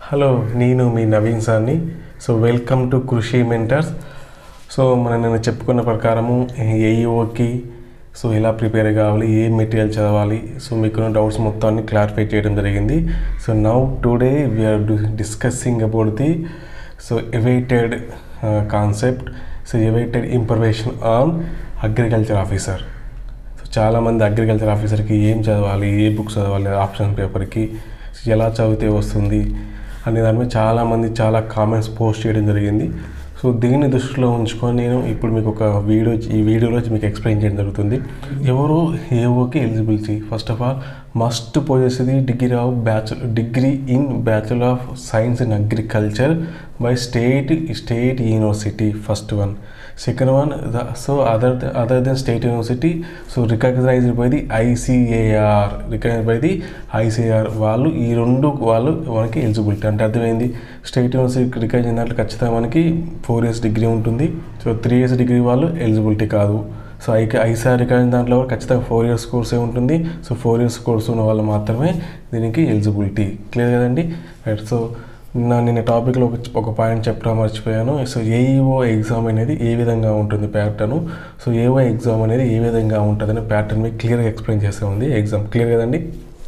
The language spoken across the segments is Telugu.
హలో నేను మీ నవీన్ సార్ని so welcome to Krishi mentors so మనం నేను చెప్పుకున్న ప్రకారము ఏఈఓకి సో ఎలా ప్రిపేర్ కావాలి ఏ మెటీరియల్ చదవాలి సో మీకున్న డౌట్స్ మొత్తాన్ని క్లారిఫై చేయడం జరిగింది so now today we're discussing about the so awaited concept so awaited information on agriculture officer so చాలామంది అగ్రికల్చర్ ఆఫీసర్కి ఏం చదవాలి ఏ బుక్స్ చదవాలి ఆప్షన్ పేపర్కి ఎలా చదివితే వస్తుంది అనే దాని మీద చాలామంది చాలా కామెంట్స్ పోస్ట్ చేయడం జరిగింది సో దీన్ని దృష్టిలో ఉంచుకొని నేను ఇప్పుడు మీకు ఒక వీడియో ఈ వీడియోలో మీకు ఎక్స్ప్లెయిన్ చేయడం జరుగుతుంది ఎవరు ఏఓకి eligibility first of all must పోయేసేది degree of bachelor degree in bachelor of science in agriculture by state state university first one second one so other other than state university so recognized by the ICAR recognize by the ICAR వాళ్ళు ఈ రెండు వాళ్ళు మనకి ఎలిజిబిలిటీ అంటే అర్థమైంది స్టేట్ యూనివర్సిటీ రికగ్నైజ్ అయిన దాంట్లో ఖచ్చితంగా మనకి ఫోర్ ఇయర్స్ డిగ్రీ ఉంటుంది సో త్రీ ఇయర్స్ డిగ్రీ వాళ్ళు ఎలిజిబిలిటీ కాదు సో ఐ ఐసార్ రికగ్నైజ్ దాంట్లో కూడా ఖచ్చితంగా ఫోర్ ఇయర్స్ కోర్సే ఉంటుంది సో ఫోర్ ఇయర్స్ కోర్స్ ఉన్న వాళ్ళు మాత్రమే దీనికి ఎలిజిబిలిటీ క్లియర్ కదండి రైట్ సో నా నేను టాపిక్లో ఒక ఒక పాయింట్ చెప్పడం మర్చిపోయాను సో ఏఈఓ ఎగ్జామ్ అనేది ఏ విధంగా ఉంటుంది ప్యాటర్న్ సో ఏఓ ఎగ్జామ్ అనేది ఏ విధంగా ఉంటుందని ప్యాటర్న్ మీకు క్లియర్గా ఎక్స్ప్లెయిన్ చేసే ఉంది ఎగ్జామ్ క్లియర్ కదండి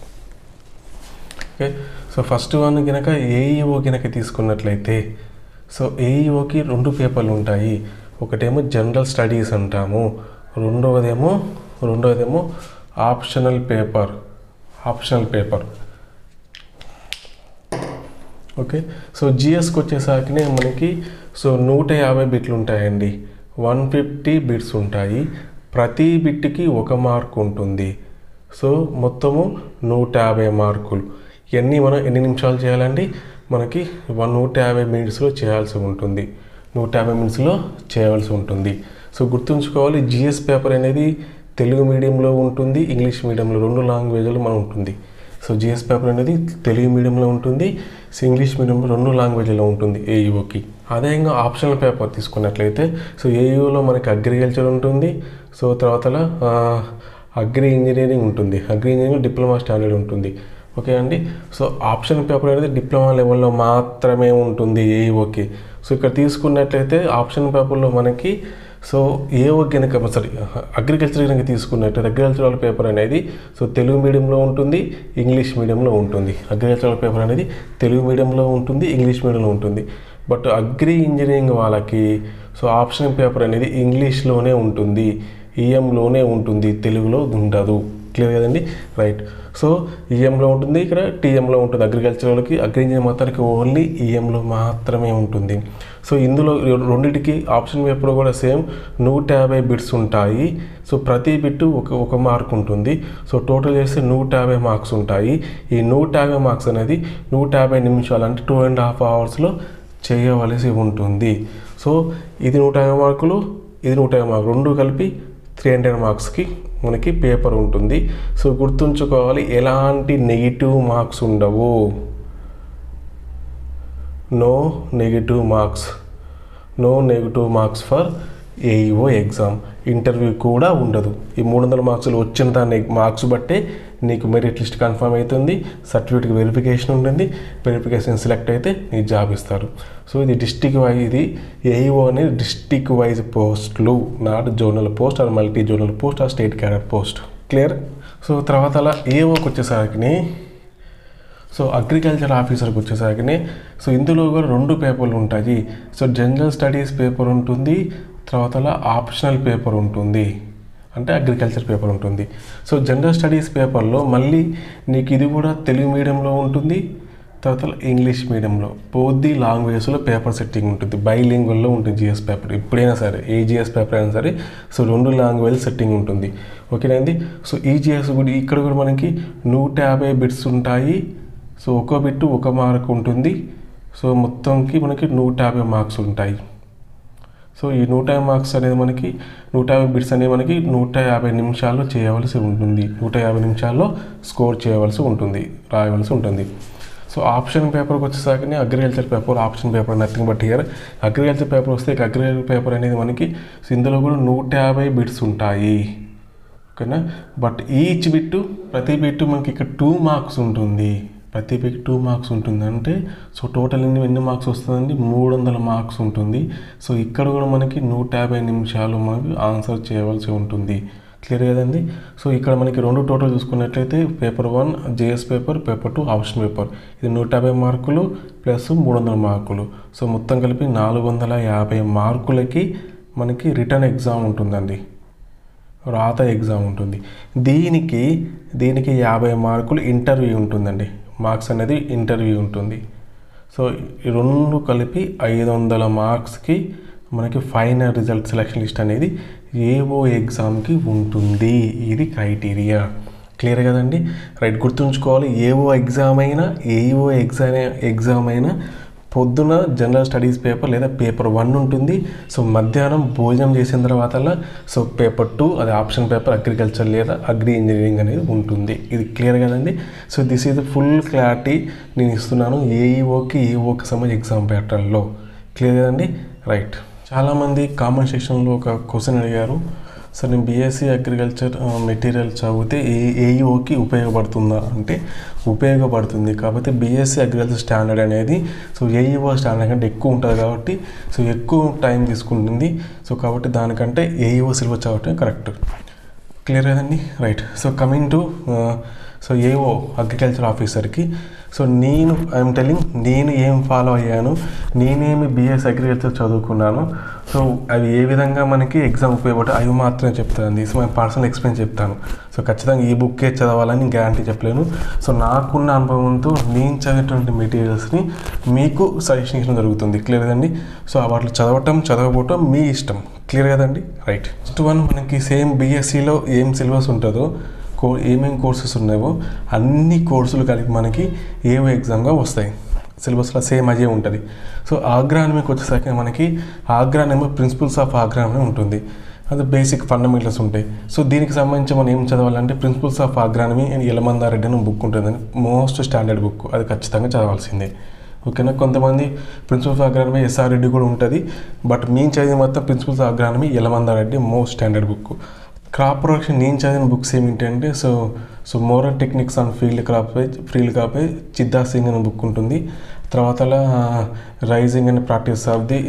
ఓకే సో ఫస్ట్ వన్ కనుక ఏఈఓ కనుక తీసుకున్నట్లయితే సో ఏఈఓకి రెండు పేపర్లు ఉంటాయి ఒకటేమో జనరల్ స్టడీస్ అంటాము రెండవదేమో రెండవదేమో optional paper optional paper okay so జిఎస్కి వచ్చేసరికి మనకి సో నూట యాభై బిట్లు ఉంటాయండి వన్ ఫిఫ్టీ బిట్స్ ఉంటాయి ప్రతి బిట్కి ఒక మార్క్ ఉంటుంది సో మొత్తము నూట యాభై మార్కులు ఇవన్నీ మనం ఎన్ని నిమిషాలు చేయాలండి మనకి వన్ నూట యాభై మినిట్స్లో చేయాల్సి ఉంటుంది నూట యాభై మినిట్స్లో చేయవలసి ఉంటుంది సో గుర్తుంచుకోవాలి జిఎస్ పేపర్ అనేది తెలుగు మీడియంలో ఉంటుంది ఇంగ్లీష్ మీడియంలో రెండు లాంగ్వేజ్లో మనం ఉంటుంది సో జిఎస్ పేపర్ అనేది తెలుగు మీడియంలో ఉంటుంది సో ఇంగ్లీష్ మీడియంలో రెండు లాంగ్వేజ్లో ఉంటుంది ఏఈఓకి అదేవిధంగా ఆప్షనల్ పేపర్ తీసుకున్నట్లయితే సో ఏఈఓలో మనకి అగ్రికల్చర్ ఉంటుంది సో తర్వాత అగ్రి ఇంజనీరింగ్ ఉంటుంది అగ్రి ఇంజనీరింగ్ డిప్లొమా స్టాండర్డ్ ఉంటుంది ఓకే అండి సో ఆప్షన్ పేపర్ అనేది డిప్లొమా లెవెల్లో మాత్రమే ఉంటుంది ఏఈఓకి సో ఇక్కడ తీసుకున్నట్లయితే ఆప్షన్ పేపర్లో మనకి సో ఏఓ కనుక సారీ అగ్రికల్చర్ కనుక తీసుకున్నట్లయితే అగ్రికల్చరల్ పేపర్ అనేది సో తెలుగు మీడియంలో ఉంటుంది ఇంగ్లీష్ మీడియంలో ఉంటుంది అగ్రికల్చరల్ పేపర్ అనేది తెలుగు మీడియంలో ఉంటుంది ఇంగ్లీష్ మీడియంలో ఉంటుంది బట్ అగ్రి ఇంజనీరింగ్ వాళ్ళకి సో ఆప్షన్ పేపర్ అనేది ఇంగ్లీష్లోనే ఉంటుంది ఈఎంలోనే ఉంటుంది తెలుగులో ఉండదు క్లియర్ కదండి రైట్ సో ఈఎంలో ఉంటుంది ఇక్కడ టీఎంలో ఉంటుంది అగ్రికల్చర్ వాళ్ళకి అగ్రి ఇంజనీర్ మొత్తానికి ఓన్లీ ఈఎంలో మాత్రమే ఉంటుంది సో ఇందులో రెండింటికి ఆప్షన్ పేపర్ కూడా సేమ్ నూట యాభై బిట్స్ ఉంటాయి సో ప్రతి బిట్టు ఒక ఒక మార్క్ ఉంటుంది సో టోటల్ చేస్తే నూట యాభై మార్క్స్ ఉంటాయి ఈ నూట యాభై మార్క్స్ అనేది నూట యాభై నిమిషాలు అంటే టూ అండ్ హాఫ్ అవర్స్లో చేయవలసి ఉంటుంది సో ఇది నూట యాభై మార్కులు ఇది నూట యాభై మార్కులు రెండు కలిపి త్రీ హండ్రెడ్ మార్క్స్కి మనకి పేపర్ ఉంటుంది సో గుర్తుంచుకోవాలి ఎలాంటి నెగిటివ్ మార్క్స్ ఉండవు no negative marks no negative marks for AEO exam interview కూడా ఉండదు ఈ మూడు వందల మార్క్సులు వచ్చిన దాన్ని మార్క్స్ బట్టే నీకు మెరిట్ లిస్ట్ కన్ఫర్మ్ అవుతుంది సర్టిఫికేట్ వెరిఫికేషన్ ఉంటుంది వెరిఫికేషన్ సెలెక్ట్ అయితే నీకు జాబ్ ఇస్తారు సో ఇది డిస్టిక్ వైజ్ ఇది ఏఈఓ అనేది డిస్టిక్ వైజ్ పోస్టులు not zonal post or multi zonal post or state cadre post clear so తర్వాత అలా ఏఓకి వచ్చేసరికి సో అగ్రికల్చర్ ఆఫీసర్కి వచ్చేసరికి సో ఇందులో కూడా రెండు పేపర్లు ఉంటాయి సో జనరల్ స్టడీస్ పేపర్ ఉంటుంది తర్వాత ఆప్షనల్ పేపర్ ఉంటుంది అంటే అగ్రికల్చర్ పేపర్ ఉంటుంది సో జనరల్ స్టడీస్ పేపర్లో మళ్ళీ నీకు ఇది కూడా తెలుగు మీడియంలో ఉంటుంది తర్వాత ఇంగ్లీష్ మీడియంలో పోద్ది లాంగ్వేజ్లో పేపర్ సెట్టింగ్ ఉంటుంది బైలింగ్వల్లో ఉంటుంది జిఎస్ పేపర్ ఎప్పుడైనా సరే ఏ జిఎస్ పేపర్ అయినా సరే సో రెండు లాంగ్వేజ్ సెట్టింగ్ ఉంటుంది ఓకేనండి సో ఈ జిఎస్ కూడా ఇక్కడ కూడా మనకి నూట యాభై బిట్స్ ఉంటాయి సో ఒక బిట్టు ఒక మార్క్ ఉంటుంది సో మొత్తంకి మనకి నూట యాభై మార్క్స్ ఉంటాయి సో ఈ నూట యాభై మార్క్స్ అనేది మనకి నూట యాభై బిట్స్ అనేవి మనకి నూట యాభై నిమిషాల్లో చేయవలసి ఉంటుంది నూట యాభై నిమిషాల్లో స్కోర్ చేయవలసి ఉంటుంది రాయవలసి ఉంటుంది సో ఆప్షన్ పేపర్కి వచ్చేసరికి agriculture paper option paper nothing but here agriculture paper వస్తే అగ్రికల్చర్ పేపర్ అనేది మనకి సో ఇందులో కూడా నూట యాభై బిట్స్ ఉంటాయి ఓకేనా బట్ ఈచ్ బిట్టు ప్రతి బిట్టు మనకి ఇక్కడ టూ మార్క్స్ ఉంటుంది ప్రతి బిట్ టూ మార్క్స్ ఉంటుంది అంటే సో టోటల్ ఎన్ని ఎన్ని మార్క్స్ వస్తుందండి మూడు వందల మార్క్స్ ఉంటుంది సో ఇక్కడ కూడా మనకి నూట యాభై నిమిషాలు మనకి ఆన్సర్ చేయవలసి ఉంటుంది క్లియర్ కదండి సో ఇక్కడ మనకి రెండు టోటల్ చూసుకున్నట్లయితే paper one GS paper paper two option paper ఇది నూట యాభై మార్కులు ప్లస్ మూడు వందల మార్కులు సో మొత్తం కలిపి నాలుగు వందల యాభై మార్కులకి మనకి రిటర్న్ ఎగ్జామ్ ఉంటుందండి రాత ఎగ్జామ్ ఉంటుంది దీనికి దీనికి యాభై మార్కులు ఇంటర్వ్యూ ఉంటుందండి మార్క్స్ అనేది ఇంటర్వ్యూ ఉంటుంది సో ఈ రెండు కలిపి ఐదు వందల మార్క్స్కి మనకి ఫైనల్ రిజల్ట్ సెలక్షన్ లిస్ట్ అనేది ఏఓ ఎగ్జామ్కి ఉంటుంది ఇది క్రైటీరియా క్లియర్ కదండి రైట్ గుర్తుంచుకోవాలి ఏఓ ఎగ్జామ్ అయినా ఏఓ ఎగ్జామ్ ఎగ్జామ్ అయినా పొద్దున జనరల్ స్టడీస్ పేపర్ లేదా పేపర్ వన్ ఉంటుంది సో మధ్యాహ్నం భోజనం చేసిన తర్వాత సో పేపర్ టూ అది ఆప్షన్ పేపర్ అగ్రికల్చర్ లేదా అగ్రి ఇంజనీరింగ్ అనేది ఉంటుంది ఇది క్లియర్ కదండి so this is full clarity నేను ఇస్తున్నాను ఏఈఓకి ఏఓకి సంబంధించి ఎగ్జామ్ ప్యాటర్న్లో క్లియర్ కదండి రైట్ చాలామంది కామెంట్ సెక్షన్లో ఒక క్వశ్చన్ అడిగారు సార్ నేను బీఎస్సీ అగ్రికల్చర్ మెటీరియల్ చదివితే ఏ ఏఈఓకి ఉపయోగపడుతుందా అంటే ఉపయోగపడుతుంది కాకపోతే బీఎస్సీ అగ్రికల్చర్ స్టాండర్డ్ అనేది సో ఏఈఓ స్టాండర్డ్ కంటే ఎక్కువ ఉంటుంది కాబట్టి సో ఎక్కువ టైం తీసుకుంటుంది సో కాబట్టి దానికంటే ఏఈఓ సిలబస్ చదవటం కరెక్ట్ క్లియర్ కదండి right so coming to so AO agriculture ఆఫీసర్కి సో నేను ఐఎమ్ టెలింగ్ నేను ఏం ఫాలో అయ్యాను నేనేమి బిఎస్ అగ్రికల్చర్ చదువుకున్నాను సో అవి ఏ విధంగా మనకి ఎగ్జామ్ ఉపయోగపడతాయి అవి మాత్రమే చెప్తాను సో మై పర్సనల్ ఎక్స్పీరియన్స్ చెప్తాను సో ఖచ్చితంగా ఈ బుక్కే చదవాలని గ్యారంటీ చెప్పలేను సో నాకున్న అనుభవంతో నేను చదివినటువంటి మెటీరియల్స్ని మీకు సజెషన్ ఇవ్వడం జరుగుతుంది క్లియర్ కదండి సో వాటిని చదవటం చదవకపోవటం మీ ఇష్టం క్లియర్ కదండి రైట్ ఫస్ట్ వన్ మనకి సేమ్ బీఎస్సీలో ఏం సిలబస్ ఉంటుందో కో ఏమేం కోర్సెస్ ఉన్నాయో అన్ని కోర్సులు కలిపి మనకి ఏవో ఎగ్జామ్గా వస్తాయి సిలబస్లో సేమ్ అదే ఉంటుంది సో ఆగ్రానమీకి వచ్చేసరికి మనకి ఆగ్రానేమో ప్రిన్సిపల్స్ ఆఫ్ ఆగ్రానమీ ఉంటుంది అది బేసిక్ ఫండమెంటల్స్ ఉంటాయి సో దీనికి సంబంధించి మనం ఏం చదవాలంటే principles of agronomy and Yellamanda Reddy అని బుక్ ఉంటుందని మోస్ట్ స్టాండర్డ్ బుక్ అది ఖచ్చితంగా చదవాల్సిందే ఓకేనా కొంతమంది principles of agronomy SR Reddy కూడా ఉంటుంది బట్ మేము చదివిన మొత్తం principles of agronomy Yellamanda Reddy most standard book crop production నేను చదివిన బుక్స్ ఏమిటంటే so so moral techniques on field crop field crop Chhidda Singh అనే బుక్ ఉంటుంది తర్వాత raising and practice of the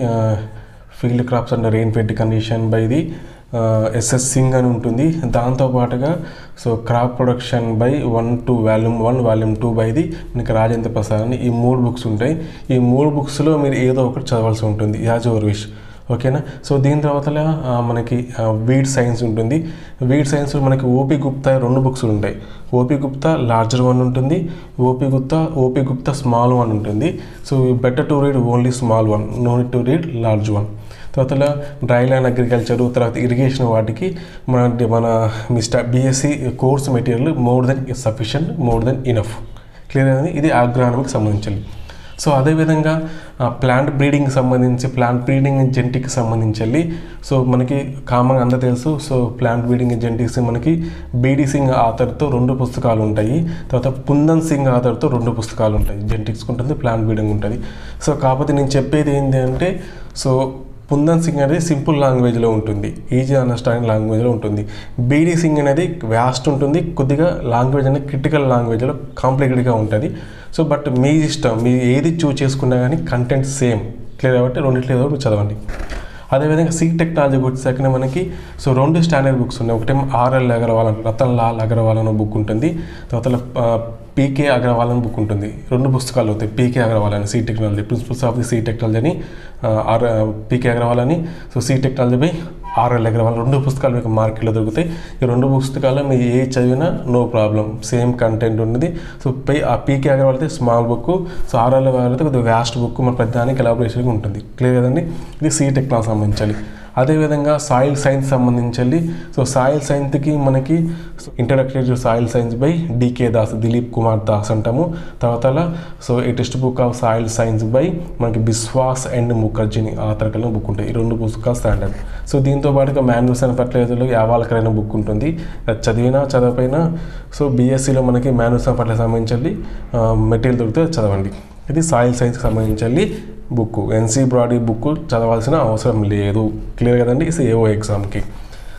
field crops and rain fed condition by the SS Singh అని ఉంటుంది దాంతోపాటుగా so crop production by one to volume one volume two by the మనకి రాజేంద్ర ప్రసాద్ అని ఈ మూడు బుక్స్ ఉంటాయి ఈ మూడు బుక్స్లో మీరు ఏదో ఒకటి చదవాల్సి ఉంటుంది యాజ్ ఓవర్ విష్ ఓకేనా సో దీని తర్వాత మనకి వీడ్ సైన్స్ ఉంటుంది వీడ్ సైన్స్ మనకి ఓపి గుప్తా రెండు బుక్స్ ఉంటాయి ఓపి గుప్తా లార్జర్ వన్ ఉంటుంది OP Gupta OP Gupta small one ఉంటుంది so better to read only small one no to read large one తర్వాత డ్రై ల్యాండ్ అగ్రికల్చర్ తర్వాత ఇరిగేషన్ వాటికి మన మన మీ స్టా BSc course material more than sufficient more than enough clear అనేది ఇది ఆగ్రానమికి సంబంధించింది సో అదేవిధంగా ప్లాంట్ బ్రీడింగ్కి సంబంధించి ప్లాంట్ బ్రీడింగ్ జెంటిక్కి సంబంధించి సో మనకి కామన్ అందరూ తెలుసు సో ప్లాంట్ బ్రీడింగ్ జెంటిక్స్ మనకి బీడీ సింగ్ ఆథర్తో రెండు పుస్తకాలు ఉంటాయి తర్వాత కుందన్ సింగ్ ఆథర్తో రెండు పుస్తకాలు ఉంటాయి జెంటిక్స్ ఉంటుంది ప్లాంట్ బ్రీడింగ్ ఉంటుంది సో కాకపోతే నేను చెప్పేది ఏంటి అంటే సో పుందన్ సింగ్ అనేది సింపుల్ లాంగ్వేజ్లో ఉంటుంది ఈజీ అండర్స్టాండింగ్ లాంగ్వేజ్లో ఉంటుంది బీడీ సింగ్ అనేది వ్యాస్ట్ ఉంటుంది కొద్దిగా లాంగ్వేజ్ అనేది క్రిటికల్ లాంగ్వేజ్లో కాంప్లికేటెడ్గా ఉంటుంది సో బట్ మీ ఇష్టం మీరు ఏది చూస్ చేసుకున్నా కానీ కంటెంట్ సేమ్ క్లియర్ కాబట్టి రెండిట్లో ఏదో ఒకటి చదవండి అదేవిధంగా సీ టెక్నాలజీ వచ్చేసరికి మనకి సో రెండు స్టాండర్డ్ బుక్స్ ఉన్నాయి ఒకటేమో ఆర్ఎల్ అగర్వాల్ రతన్ లాల్ అగర్వాల్ అనే బుక్ ఉంటుంది తర్వాత పీకే అగర్వాల్ అని బుక్ ఉంటుంది రెండు పుస్తకాలు అవుతాయి పీకే అగర్వాల్ అని seed technology principles of the seed technology అని ఆర్ పీకే అగర్వాల్ అని so seed technology by RL Agarwal రెండు పుస్తకాలు మీకు మార్కెట్లో దొరుకుతాయి ఈ రెండు పుస్తకాలు మీరు ఏ చదివినా నో ప్రాబ్లం సేమ్ కంటెంట్ ఉన్నది సో పై ఆ పీకే అగర్వాల్ అయితే small book so RL Agarwal అయితే కొద్దిగా వ్యాస్ట్ బుక్ మన ప్రతిదానికి ఎలాబరేషన్గా ఉంటుంది క్లియర్ కదండి ఇది సీ టెక్నాలజీ సంబంధించాలి అదేవిధంగా సాయిల్ సైన్స్ సంబంధించి సో సాయిల్ సైన్స్కి మనకి introductory to soil science by DK Das Dilip Kumar Das అంటాము తర్వాత సో ఈ text book of soil science by మనకి బిస్వాస్ అండ్ ముఖర్జీని ఆథర్ కలిగిన బుక్ ఉంటాయి ఈ రెండు పుస్తకాలు స్టాండర్డ్ సో దీంతో పాటుగా మాన్యూస్ అండ్ ఫర్టిలైజర్లో యావాలకరైన బుక్ ఉంటుంది అది చదివినా చదవపోయినా సో బీఎస్సీలో మనకి మాన్యూస్ అండ్ ఫర్టిలైజర్ సంబంధించి మెటీరియల్ దొరికితే చదవండి ఇది సాయిల్ సైన్స్కి సంబంధించి బుక్ ఎన్సీ బ్రాడీ బుక్ చదవాల్సిన అవసరం లేదు క్లియర్ కదండి ఇది ఏఓ ఎగ్జామ్కి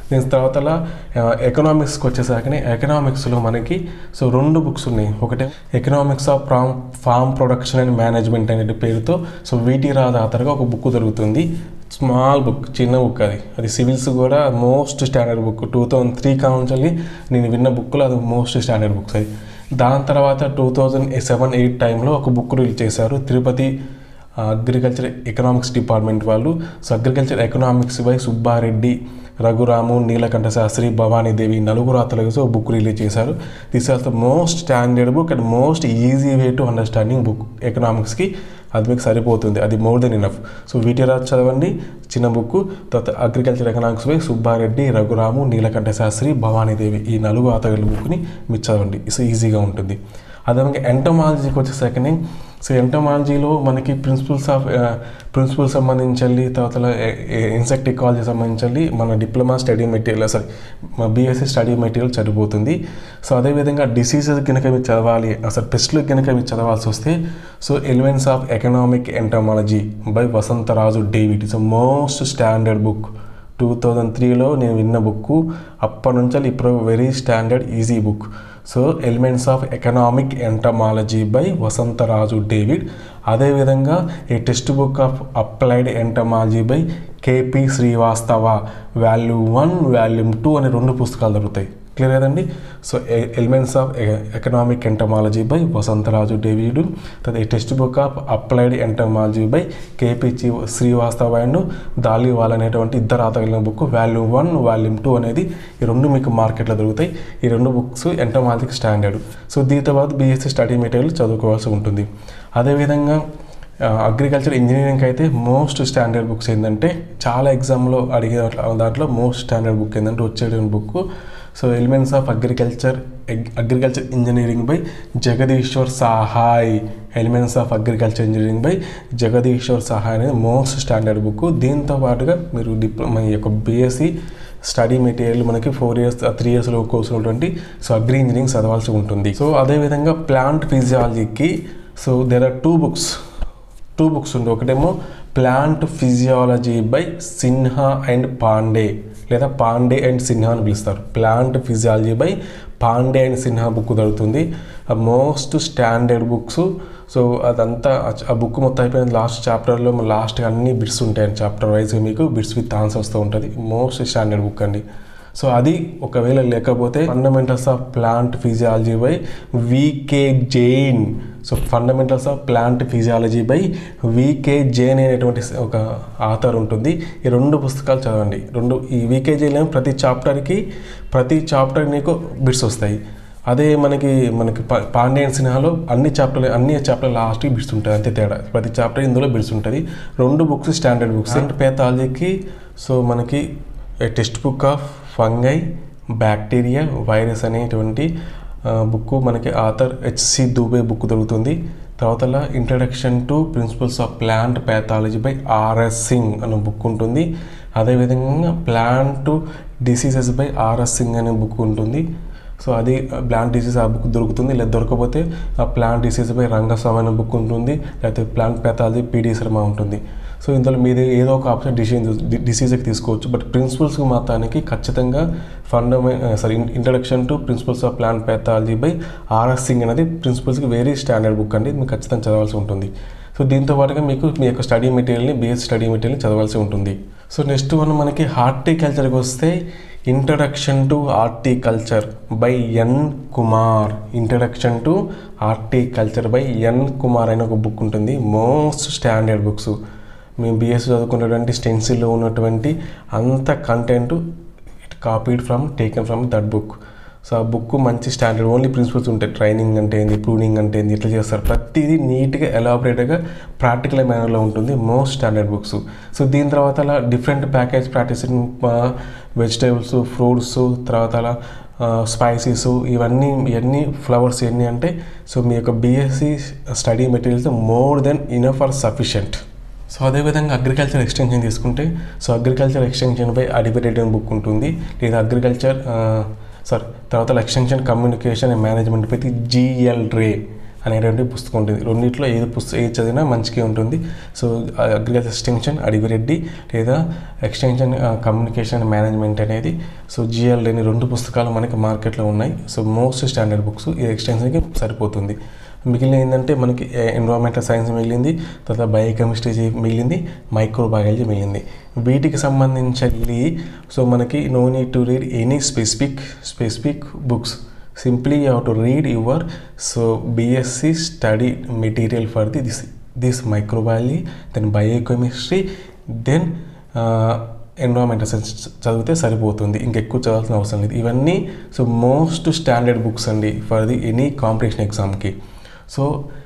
దీని తర్వాత ఎకనామిక్స్కి వచ్చేసరికి ఎకనామిక్స్లో మనకి సో రెండు బుక్స్ ఉన్నాయి ఒకటి economics of farm farm production and management అనే పేరుతో సో వీటి రాధాతరగా ఒక బుక్ దొరుకుతుంది స్మాల్ బుక్ చిన్న బుక్ అది అది సివిల్స్ కూడా most standard book two thousand three కావాలి నేను విన్న బుక్లో అది మోస్ట్ స్టాండర్డ్ బుక్స్ అది దాని తర్వాత టూ థౌజండ్ సెవెన్ ఎయిట్ టైంలో ఒక బుక్ రిలీజ్ చేశారు తిరుపతి అగ్రికల్చర్ ఎకనామిక్స్ డిపార్ట్మెంట్ వాళ్ళు so agriculture economics by Subba Reddy Raghuramu Neelakantha Sastri Bhavani Devi నలుగురు అతలకు బుక్ రిలీజ్ చేశారు this are the most standard book and most easy way to understanding book ఎకనామిక్స్కి అది మీకు సరిపోతుంది అది మోర్ దెన్ ఇనఫ్ సో వీటిరాజ్ చదవండి చిన్న బుక్ తర్వాత agriculture economics by Subba Reddy Raghuramu Neelakantha Sastri Bhavani Devi ఈ నలుగు ఆతగల బుక్ని మీరు చదవండి సో ఈజీగా ఉంటుంది అదేవిధంగా ఎంటమాలజీకి వచ్చేసరికి సో ఎంటమాలజీలో మనకి ప్రిన్సిపల్స్ ఆఫ్ ప్రిన్సిపల్స్ సంబంధించి తర్వాత ఇన్సెక్ట్ ఎకాలజీ సంబంధించి మన డిప్లొమా స్టడీ మెటీరియల్ సారీ మా బీఎస్సీ స్టడీ మెటీరియల్ సరిపోతుంది సో అదేవిధంగా డిసీజెస్ కనుక మీరు చదవాలి అసలు పెస్ట్లు కనుక మీరు చదవాల్సి వస్తే so elements of economic entomology by Vasantharaju David it's most standard book two thousand త్రీలో నేను విన్న బుక్ అప్పటి నుంచి ఇప్పుడు very standard easy book so elements of economic entomology by Vasantharaju David అదేవిధంగా a text book of applied entomology by KP Srivastava volume one volume two అనే రెండు పుస్తకాలు దొరుకుతాయి క్లియర్ కదండి so elements of economic entomology by Vasantharaju David తర్వాత ఈ text book of applied entomology by KP Srivastava and Dhaliwal అనేటువంటి ఇద్దరు ఆతగలిగిన book volume one volume two అనేది ఈ రెండు మీకు మార్కెట్లో దొరుకుతాయి ఈ రెండు బుక్స్ ఎంటమాలజీకి స్టాండర్డ్ సో దీంతో పాటు బీఎస్సీ స్టడీ మెటీరియల్ చదువుకోవాల్సి ఉంటుంది అదేవిధంగా అగ్రికల్చర్ ఇంజనీరింగ్ అయితే మోస్ట్ స్టాండర్డ్ బుక్స్ ఏంటంటే చాలా ఎగ్జామ్లో అడిగే దాంట్లో మోస్ట్ స్టాండర్డ్ బుక్ ఏంటంటే వచ్చే book so elements of agriculture agriculture engineering by Jagadishwar Sahay elements of agriculture engineering by Jagadishwar Sahay అనేది మోస్ట్ స్టాండర్డ్ బుక్ దీంతో పాటుగా మీరు డిప్లొమా ఈ యొక్క బీఎస్సీ స్టడీ మెటీరియల్ మనకి ఫోర్ ఇయర్స్ త్రీ ఇయర్స్లో కోర్సు ఉన్నటువంటి సో అగ్రి ఇంజనీరింగ్ చదవాల్సి ఉంటుంది సో అదేవిధంగా ప్లాంట్ ఫిజియాలజీకి so there are two books two books ఉంది ఒకటేమో plant physiology by Sinha and Pandey లేదా పాండే అండ్ సిన్హా అని పిలుస్తారు plant physiology by Pandey and Sinha book దొరుకుతుంది మోస్ట్ స్టాండర్డ్ బుక్స్ సో అదంతా ఆ బుక్ మొత్తం అయిపోయిన లాస్ట్ చాప్టర్లో లాస్ట్ అన్ని బిట్స్ ఉంటాయి చాప్టర్ వైజ్ మీకు బిట్స్ విత్ ఆన్సర్స్తో ఉంటుంది మోస్ట్ స్టాండర్డ్ బుక్ అండి సో అది ఒకవేళ లేకపోతే fundamentals of plant physiology by VK Jain so fundamentals of plant physiology by VK Jain అనేటువంటి ఒక ఆథర్ ఉంటుంది ఈ రెండు పుస్తకాలు చదవండి రెండు ఈ వికే జైన్ ప్రతి చాప్టర్కి ప్రతి చాప్టర్ నీకు బిట్స్ వస్తాయి అదే మనకి మనకి పాండ్యన్ సినిమాలో అన్ని చాప్టర్లు అన్ని చాప్టర్ లాస్ట్కి బిట్స్ ఉంటుంది అంతే తేడా ప్రతి చాప్టర్ ఇందులో బిట్స్ ఉంటుంది రెండు బుక్స్ స్టాండర్డ్ బుక్స్ అండ్ పేథాలజీకి సో మనకి text book of fungi bacteria virus అనేటువంటి బుక్ మనకి ఆథర్ హెచ్సి దూబే బుక్ దొరుకుతుంది తర్వాత introduction to principles of plant pathology by RS Singh అనే బుక్ ఉంటుంది అదేవిధంగా plant diseases by RS Singh అనే బుక్ ఉంటుంది సో అది ప్లాంట్ డిసీజ్ ఆ బుక్ దొరుకుతుంది లేదా దొరకకపోతే ఆ ప్లాంట్ డిసీజ్ బై రంగస్వామి అనే బుక్ ఉంటుంది లేకపోతే ప్లాంట్ ప్యాథాలజీ పీడీ శర్మ ఉంటుంది సో ఇందులో మీది ఏదో ఒక ఆప్షన్ డిసీజ్ డిసీజ్కి తీసుకోవచ్చు బట్ ప్రిన్సిపల్స్కి మాత్రానికి ఖచ్చితంగా ఫండమె sorry introduction to principles of plant pathology by RS Singh అనేది ప్రిన్సిపల్స్కి వెరీ స్టాండర్డ్ బుక్ అండి మీకు ఖచ్చితంగా చదవాల్సి ఉంటుంది సో దీంతో పాటుగా మీకు మీ యొక్క స్టడీ మెటీరియల్ని బేస్ స్టడీ మెటీరియల్ని చదవాల్సి ఉంటుంది సో నెక్స్ట్ వన్ మనకి హార్టికల్చర్కి వస్తే introduction to horticulture by N Kumar introduction to horticulture by N Kumar అనే ఒక బుక్ ఉంటుంది మోస్ట్ స్టాండర్డ్ బుక్స్ మేము బిఎస్ చదువుకున్నటువంటి స్టెన్సిల్లో ఉన్నటువంటి అంత content it copied from taken from that book so ఆ బుక్ మంచి స్టాండర్డ్ ఓన్లీ ప్రిన్సిపల్స్ ఉంటాయి ట్రైనింగ్ అంటే ఏంది ప్రూనింగ్ అంటే ఏంది ఇట్లా చేస్తారు ప్రతిదీ నీట్గా ఎలాబరేట్గా ప్రాక్టికల్ మేనర్లో ఉంటుంది మోస్ట్ స్టాండర్డ్ బుక్స్ సో దీని తర్వాత అలా different package practising vegetables fruits తర్వాత అలా స్పైసీస్ ఇవన్నీ ఇవన్నీ ఫ్లవర్స్ ఇవన్నీ అంటే సో మీ యొక్క BSc study materials more than enough or sufficient so అదేవిధంగా అగ్రికల్చర్ ఎక్స్టెన్షన్ తీసుకుంటే సో అగ్రికల్చర్ ఎక్స్టెన్షన్ బై అడిబిటెడ్ బుక్ ఉంటుంది లేదా అగ్రికల్చర్ సారీ తర్వాత extension communication and management by GL Ray అనేటువంటి పుస్తకం ఉంటుంది రెండిట్లో ఏది పుస్తకం ఏది చదివినా మంచిగా ఉంటుంది సో అగ్రికల్చర్ ఎక్స్టెన్షన్ అడివిరెడ్డి లేదా ఎక్స్టెన్షన్ కమ్యూనికేషన్ మేనేజ్మెంట్ అనేది సో జిఎల్ అనే రెండు పుస్తకాలు మనకి మార్కెట్లో ఉన్నాయి సో మోస్ట్ స్టాండర్డ్ బుక్స్ ఈ ఎక్స్టెన్షన్కి సరిపోతుంది మిగిలిన ఏంటంటే మనకి ఎన్విరాన్మెంటల్ సైన్స్ మిగిలింది తర్వాత బయోకెమిస్ట్రీ మిగిలింది మైక్రోబయాలజీ మిగిలింది వీటికి సంబంధించి సో మనకి no need to read any specific specific books simply you have to read your so BSc study material for the this this microbiology then biochemistry then environmental science చదివితే సరిపోతుంది ఇంకెక్కువ చదవాల్సిన అవసరం లేదు ఇవన్నీ సో మోస్ట్ స్టాండర్డ్ బుక్స్ అండి ఫర్ ది ఎనీ కాంపిటీషన్ ఎగ్జామ్కి సో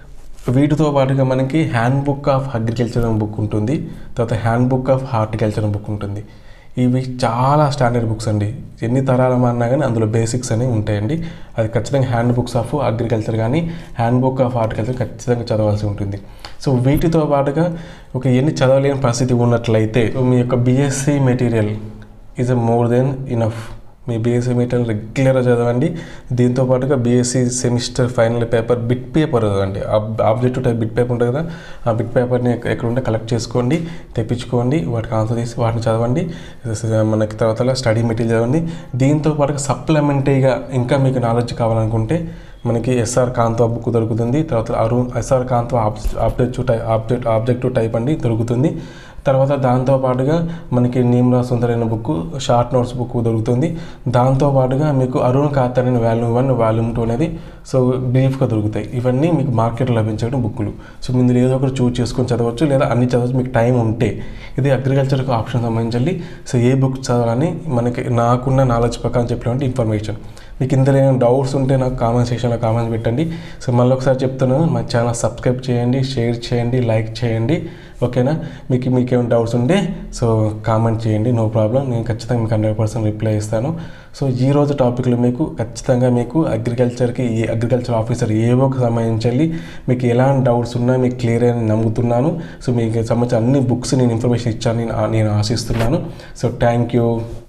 వీటితో పాటుగా మనకి హ్యాండ్ బుక్ ఆఫ్ అగ్రికల్చర్ అనే బుక్ ఉంటుంది తర్వాత హ్యాండ్ బుక్ ఆఫ్ హార్టికల్చర్ అనే బుక్ ఉంటుంది ఇవి చాలా స్టాండర్డ్ బుక్స్ అండి ఎన్ని తరాలు అన్నా కానీ అందులో బేసిక్స్ అనేవి ఉంటాయండి అది ఖచ్చితంగా హ్యాండ్ బుక్స్ ఆఫ్ అగ్రికల్చర్ కానీ హ్యాండ్ బుక్ ఆఫ్ హార్టికల్చర్ ఖచ్చితంగా చదవాల్సి ఉంటుంది సో వీటితో పాటుగా ఒక ఎన్ని చదవలేని పరిస్థితి ఉన్నట్లయితే సో మీ యొక్క BSc material is a more than enough మీ బీఎస్సీ మెటీరియల్ రెగ్యులర్గా చదవండి దీంతో పాటుగా BSc semester final paper bit paper చదవండి ఆబ్జెక్టివ్ టైప్ బిట్ పేపర్ ఉంటుంది కదా ఆ బిట్ పేపర్ని ఎక్కడ ఉంటే కలెక్ట్ చేసుకోండి తెప్పించుకోండి వాటికి ఆన్సర్ తీసి వాటిని చదవండి మనకి తర్వాత స్టడీ మెటీరియల్ చదవండి దీంతో పాటుగా సప్లిమెంటరీగా ఇంకా మీకు నాలెడ్జ్ కావాలనుకుంటే మనకి ఎస్ఆర్ కాంతో బుక్ దొరుకుతుంది తర్వాత అరుణ్ ఎస్ఆర్ కాంతో objective type object objective type అండి దొరుకుతుంది తర్వాత దాంతోపాటుగా మనకి నీమ్రా సుందరైన బుక్ షార్ట్ నోట్స్ బుక్ దొరుకుతుంది దాంతోపాటుగా మీకు అరుణ్ ఖాతా అనే వాల్యూమ్ వన్ వాల్యూమ్ టూ అనేది సో బ్రీఫ్గా దొరుకుతాయి ఇవన్నీ మీకు మార్కెట్లో లభించే బుక్కులు సో మీరు ఏదో ఒకటి చూస్ చేసుకొని చదవచ్చు లేదా అన్ని చదవచ్చు మీకు టైం ఉంటే ఇది అగ్రికల్చర్కి ఆప్షన్ సంబంధించి సో ఏ బుక్ చదవాలని మనకి నాకున్న నాలెడ్జ్ ప్రకారం చెప్పినటువంటి ఇన్ఫర్మేషన్ మీకు ఇందులో ఏమైనా డౌట్స్ ఉంటే నాకు కామెంట్ సెక్షన్లో కామెంట్స్ పెట్టండి సో మళ్ళీ ఒకసారి చెప్తున్నాను మా ఛానల్ సబ్స్క్రైబ్ చేయండి షేర్ చేయండి లైక్ చేయండి ఓకేనా మీకు మీకు ఏమైనా డౌట్స్ ఉంటే సో కామెంట్ చేయండి నో ప్రాబ్లం నేను ఖచ్చితంగా మీకు హండ్రెడ్ పర్సెంట్ రిప్లై ఇస్తాను సో ఈ రోజు టాపిక్లో మీకు ఖచ్చితంగా మీకు అగ్రికల్చర్కి ఏ అగ్రికల్చర్ ఆఫీసర్ ఏవోకి సంబంధించి మీకు ఎలాంటి డౌట్స్ ఉన్నా మీకు క్లియర్ అని నమ్ముతున్నాను సో మీకు సంబంధించిన అన్ని బుక్స్ నేను ఇన్ఫర్మేషన్ ఇచ్చాను నేను నేను ఆశిస్తున్నాను సో థ్యాంక్ యూ